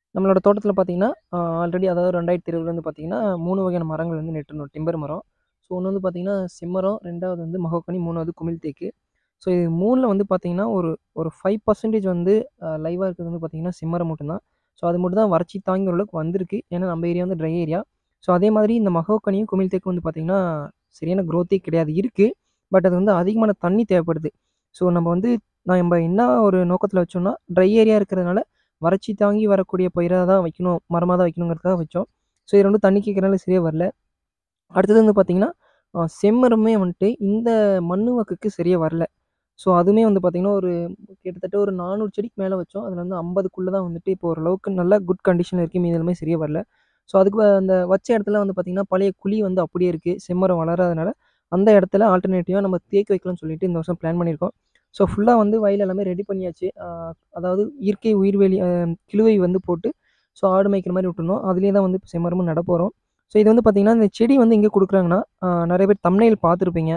நம்மளோட தோட்டத்தில் பார்த்தீங்கன்னா ஆல்ரெடி அதாவது ரெண்டாயிரத்தி இருபதுலேருந்து பார்த்தீங்கன்னா மூணு வகையான மரங்கள் வந்து நட்டுருந்தோம் டிம்பர் மரம் ஸோ ஒன்று வந்து பார்த்தீங்கன்னா செம்மரம் ரெண்டாவது வந்து மகோக்கனி மூணாவது குமிழ் தேக்கு ஸோ இது மூணில் வந்து பார்த்தீங்கன்னா ஒரு ஒரு ஃபைவ் பர்சன்டேஜ் வந்து லைவாக இருக்கிறது வந்து பார்த்தீங்கன்னா செம்மரம் மட்டும்தான் ஸோ அது மட்டும் தான் வறட்சி தாங்கி ஓரளவுக்கு வந்திருக்கு ஏன்னா நம்ம ஏரியா வந்து ட்ரை ஏரியா ஸோ அதே மாதிரி இந்த மகோக்கனியும் குமிழ் தேக்கும் வந்து பார்த்தீங்கன்னா சரியான க்ரோத்தே கிடையாது இருக்குது பட் அது வந்து அதிகமான தண்ணி தேவைப்படுது ஸோ நம்ம வந்து நான் நம்ம என்ன ஒரு நோக்கத்தில் வச்சோம்னா ட்ரை ஏரியா இருக்கிறதுனால வறட்சி தாங்கி வரக்கூடிய பயிராக தான் வைக்கணும் மரமாக தான் வைக்கணுங்கிறதுக்காக வச்சோம் ஸோ இது ரெண்டும் தண்ணி கேட்குறனால சரியாக வரல அடுத்தது வந்து பார்த்திங்கன்னா அஹ், செம்மரமே வந்துட்டு இந்த மண்ணு வக்குக்கு சரியாக வரல ஸோ அதுவுமே வந்து பார்த்திங்கன்னா ஒரு கிட்டத்தட்ட ஒரு நானூறு செடிக்கு மேலே வச்சோம் அதில் வந்து ஐம்பதுக்குள்ளே தான் வந்துட்டு இப்போ ஓரளவுக்கு நல்ல குட் கண்டிஷனில் இருக்குது மீது எல்லாமே சரியாக வரல ஸோ அதுக்கு வ- அந்த வச்ச இடத்துல வந்து பார்த்திங்கன்னா பழைய குழி வந்து அப்படியே இருக்குது செம்மரம் வளராதனால அந்த இடத்துல ஆல்டர்னேட்டிவாக நம்ம தேக்கு வைக்கலாம்னு சொல்லிட்டு இந்த வருஷம் பிளான் பண்ணியிருக்கோம் ஸோ ஃபுல்லாக வந்து வயல் எல்லாமே ரெடி பண்ணியாச்சு ஆஹ் அதாவது இயற்கை உயிர்வேலி ஆஹ் கிழுவை வந்து போட்டு ஸோ ஆடு மேய்க்கிற மாதிரி விட்டுருந்தோம் அதுலேயே தான் வந்து இப்போ செம்மரமும் நட போகிறோம் ஸோ இது வந்து பார்த்திங்கன்னா இந்த செடி வந்து எங்கே கொடுக்குறாங்கன்னா ஆஹ் நிறைய பேர் தமிழில் பார்த்துருப்பீங்க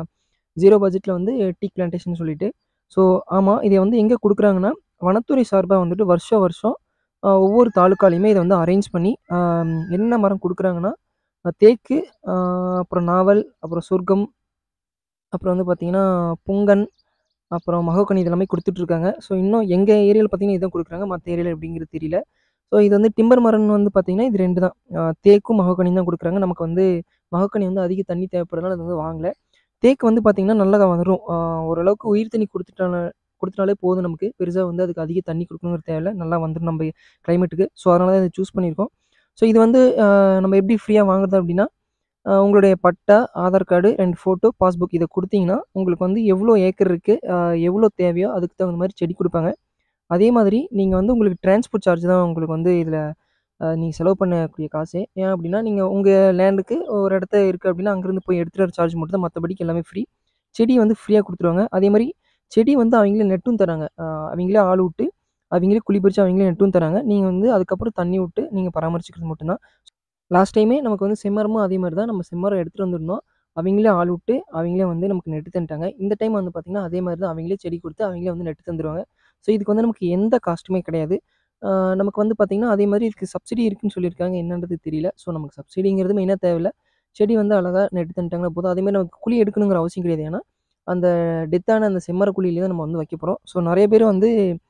ஜீரோ பட்ஜெட்டில் வந்து டீ பிளான்டேஷன் சொல்லிட்டு ஸோ ஆமாம் இதை வந்து எங்கே கொடுக்குறாங்கன்னா வனத்துறை சார்பாக வந்துட்டு வருஷம் வருஷம் ஆஹ் ஒவ்வொரு தாலுக்காலையுமே இதை வந்து அரேஞ்ச் பண்ணி ஆஹ் என்ன மரம் கொடுக்குறாங்கன்னா ஆஹ் தேக்கு ஆஹ் அப்புறம் நாவல் அப்புறம் சொர்க்கம் அப்புறம் வந்து பார்த்திங்கன்னா புங்கன் அப்புறம் மகோக்கனி இதெல்லாமே கொடுத்துட்ருக்காங்க ஸோ இன்னும் எங்கள் ஏரியாவில் பார்த்தீங்கன்னா இதான் கொடுக்குறாங்க மற்ற ஏரியாவில் எப்படிங்கிறது தெரியல ஸோ இது வந்து டிம்பர் மரம் வந்து பார்த்தீங்கன்னா இது ரெண்டு தான் ஆஹ் தேக்கும் மகோக்கனி தான் கொடுக்குறாங்க நமக்கு வந்து மகோக்கனி வந்து அதிக தண்ணி தேவைப்படுறதுனால அது வந்து வாங்கலை தேக்கு வந்து பார்த்திங்கன்னா நல்லா வரும் ஆஹ் ஓரளவுக்கு உயிர் தண்ணி கொடுத்துட்டால கொடுத்துட்டாலே போதும் நமக்கு பெருசாக வந்து அதுக்கு அதிக தண்ணி கொடுக்கணுங்கிற தேவையில்ல நல்லா வந்துடும் நம்ம கிளைமேட்டுக்கு ஸோ அதனால தான் இதை சூஸ் பண்ணியிருக்கோம் ஸோ இது வந்து ஆஹ் நம்ம எப்படி ஃப்ரீயாக வாங்குறது அப்படின்னா ஆஹ் உங்களுடைய பட்டா ஆதார் கார்டு ரெண்டு ஃபோட்டோ பாஸ்புக் இதை கொடுத்தீங்கன்னா உங்களுக்கு வந்து எவ்வளோ ஏக்கர் இருக்குது எவ்வளோ தேவையோ அதுக்கு தகுந்த மாதிரி செடி கொடுப்பாங்க அதே மாதிரி நீங்கள் வந்து உங்களுக்கு டிரான்ஸ்போர்ட் சார்ஜ் தான் உங்களுக்கு வந்து இதில் நீங்கள் செலவு பண்ணக்கூடிய காசு ஏன் அப்படின்னா நீங்கள் உங்கள் லேண்டுக்கு ஒரு இடத்த இருக்குது அப்படின்னா அங்கேருந்து போய் எடுத்துகிட்டு வர சார்ஜ் மட்டும் தான் மற்றபடிக்கு எல்லாமே ஃப்ரீ செடி வந்து ஃப்ரீயாக கொடுத்துருவாங்க அதே மாதிரி செடி வந்து அவங்களே நெட்டும் தராங்க ஆஹ் அவங்களே ஆள் விட்டு அவங்களே குழி பறித்து அவங்களே நெட்டும் தராங்க நீங்கள் வந்து அதுக்கப்புறம் தண்ணி விட்டு நீங்கள் பராமரிச்சுக்கிறது மட்டும்தான் லாஸ்ட் டைமே நமக்கு வந்து செம்மரமும் அதே மாதிரி தான் நம்ம செம்மரம் எடுத்துகிட்டு வந்திருந்தோம் அவங்களே ஆள் விட்டு அவங்களே வந்து நமக்கு நெட்டு தந்துட்டாங்க இந்த டைம் வந்து பார்த்திங்கன்னா அதே மாதிரி தான் அவங்களே செடி கொடுத்து அவங்களே வந்து நெட்டு தந்துடுவாங்க ஸோ இதுக்கு வந்து நமக்கு எந்த காஸ்ட்டுமே கிடையாது ஆஹ் நமக்கு வந்து பார்த்திங்கன்னா அதே மாதிரி இதுக்கு சப்சிடி இருக்குன்னு சொல்லியிருக்காங்க என்னன்றது தெரியல ஸோ நமக்கு சப்சிடிங்கிறது மெயினாக தேவையில்ல செடி வந்து அழகாக நெட்டு தந்துட்டாங்கன்னா போதும் அதேமாதிரி நமக்கு குழி எடுக்கணுங்கிற அவசியம் கிடையாது ஏன்னா அந்த டெத்தான அந்த செம்மர குழியிலே தான் நம்ம வந்து வைக்க போகிறோம் ஸோ நிறைய பேர் வந்து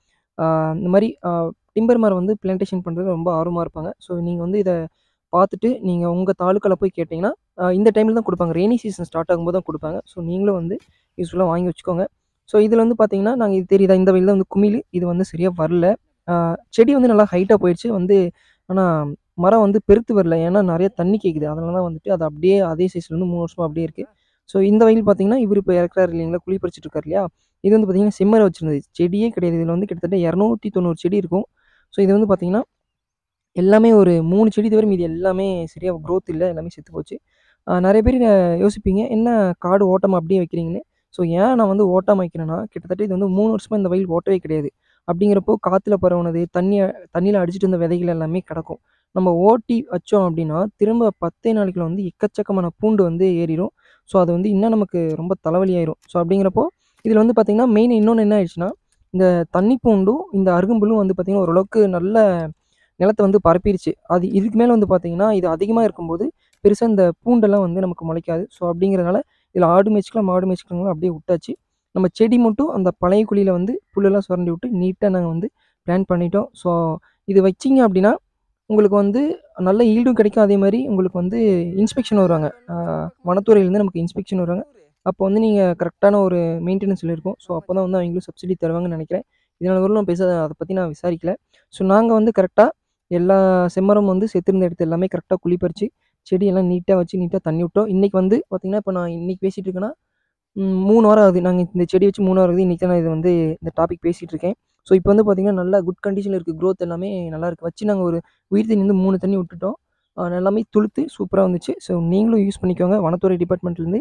ஆஹ் இந்த மாதிரி டிம்பர் மரம் வந்து பிளான்டேஷன் பண்ணுறது ரொம்ப ஆர்வமாக இருப்பாங்க ஸோ நீங்கள் வந்து இதை பார்த்துட்டு நீங்கள் உங்கள் தாலுக்காவில் போய் கேட்டிங்கன்னா ஆஹ் இந்த டைமில் தான் கொடுப்பாங்க ரெய்னி சீசன் ஸ்டார்ட் ஆகும்போது தான் கொடுப்பாங்க ஸோ நீங்களும் வந்து யூஸ்ஃபுல்லாக வாங்கி வச்சுக்கோங்க ஸோ இதில் வந்து பார்த்தீங்கன்னா நாங்கள் இது தெரியுதா இந்த வயலில் வந்து குமிழ் இது வந்து சரியாக வரல ஆஹ் செடி வந்து நல்லா ஹைட்டாக போயிடுச்சு வந்து ஆனால் மரம் வந்து பெருத்து வரல ஏன்னா நிறைய தண்ணி கேட்குது அதனால தான் வந்துட்டு அது அப்படியே அதே சைஸ்ல இருந்து மூணு வருஷமா அப்படியே இருக்குது ஸோ இந்த வயல் பார்த்தீங்கன்னா இவர் இப்போ இறக்குறாரு இல்லைங்களா குழி பறிச்சிட்டு இருக்காரு இல்லையா இது வந்து பார்த்தீங்கன்னா செம்மரை வச்சிருந்தது செடியே கிடையாது இதில் வந்து கிட்டத்தட்ட இரநூத்தி தொண்ணூறு செடி இருக்கும் ஸோ இது வந்து பார்த்தீங்கன்னா எல்லாமே ஒரு மூணு செடி தவிர மீதி எல்லாமே சரியாக growth இல்லை எல்லாமே செத்து போச்சு ஆஹ் நிறைய பேர் அஹ் யோசிப்பீங்க என்ன காடு ஓட்டமாக அப்படியே வைக்கிறீங்கன்னு ஸோ ஏன் நான் வந்து ஓட்டாமல் வைக்கிறேன்னா கிட்டத்தட்ட இது வந்து மூணு வருஷமாக இந்த வயல் ஓட்டவே கிடையாது அப்படிங்கிறப்போ காற்றுல பரவுனது தண்ணி தண்ணியில் அடிச்சிட்டு இருந்த விதைகள் எல்லாமே கிடக்கும் நம்ம ஓட்டி வச்சோம் அப்படின்னா திரும்ப பத்தே நாளைக்குள்ள வந்து எக்கச்சக்கமான பூண்டு வந்து ஏறிடும் ஸோ அது வந்து இன்னும் நமக்கு ரொம்ப தலைவலி ஆயிரும் ஸோ அப்படிங்கிறப்போ இதில் வந்து பார்த்திங்கன்னா மெயின் இன்னொன்று என்ன ஆயிடுச்சுன்னா இந்த தண்ணி பூண்டும் இந்த அருகம்புல்லும் வந்து பார்த்திங்கன்னா ஓரளவுக்கு நல்ல நிலத்தை வந்து பரப்பிருச்சு அது இதுக்கு மேலே வந்து பார்த்திங்கன்னா இது அதிகமாக இருக்கும்போது பெருசாக இந்த பூண்டெல்லாம் வந்து நமக்கு முளைக்காது ஸோ அப்படிங்கிறதுனால இதில் ஆடு மேய்ச்சிக்கலாம் மாடு மேய்ச்சிக்கலாம் அப்படியே விட்டாச்சு நம்ம செடி மட்டும் அந்த பழைய குழியில் வந்து புல்லெல்லாம் சுரண்டி விட்டு நீட்டாக நாங்கள் வந்து பிளான் பண்ணிட்டோம் ஸோ இது வச்சிங்க அப்படின்னா உங்களுக்கு வந்து நல்ல ஈல்டும் கிடைக்கும் அதே மாதிரி உங்களுக்கு வந்து இன்ஸ்பெக்ஷன் வருவாங்க ஆஹ் வனத்துறையிலேருந்து நமக்கு இன்ஸ்பெக்ஷன் வருவாங்க அப்போ வந்து நீங்கள் கரெக்டான ஒரு மெயின்டெனன்ஸ் இருக்கும் ஸோ அப்போ தான் வந்து அவங்களும் சப்சிடி தருவாங்கன்னு நினைக்கிறேன் இதனால் வரலும் நான் பேச அதை பற்றி நான் விசாரிக்கல ஸோ நாங்கள் வந்து கரெக்டாக எல்லா செம்மரம் வந்து செத்திருந்த இடத்து எல்லாமே கரெக்டாக குழி பறித்து செடியெல்லாம் நீட்டாக வச்சு நீட்டாக தண்ணி விட்டோம் இன்றைக்கி வந்து பார்த்திங்கன்னா இப்போ நான் இன்றைக்கி பேசிகிட்டு இருக்கேன்னா ம், மூணு வாரம் ஆகுது நாங்கள் இந்த செடி வச்சு மூணு வாரம் ஆகுது இன்றைக்கி தான் நான் இது வந்து இந்த டாபிக் பேசிகிட்டு இருக்கேன் ஸோ இப்போ வந்து பார்த்திங்கன்னா நல்லா குட் கண்டிஷனில் இருக்குது growth எல்லாமே நல்லா இருக்குது வச்சு நாங்கள் ஒரு உயிர் தண்ணி வந்து மூணு தண்ணி விட்டுட்டோம் ஆஹ் எல்லாமே துளுத்து சூப்பராக வந்துச்சு ஸோ நீங்களும் யூஸ் பண்ணிக்கோங்க வனத்துறை டிபார்ட்மெண்ட்லேருந்து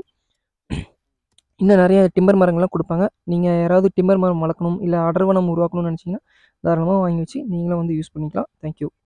இன்னும் நிறைய டிம்பர் மரங்கள்லாம் கொடுப்பாங்க நீங்கள் யாராவது டிம்பர் மரம் வளர்க்கணும் இல்லை அடர்வனம் உருவாக்கணும்னு நினச்சிங்கன்னா தாராளமாக வாங்கி வச்சு நீங்களும் வந்து யூஸ் பண்ணிக்கலாம் தேங்க்யூ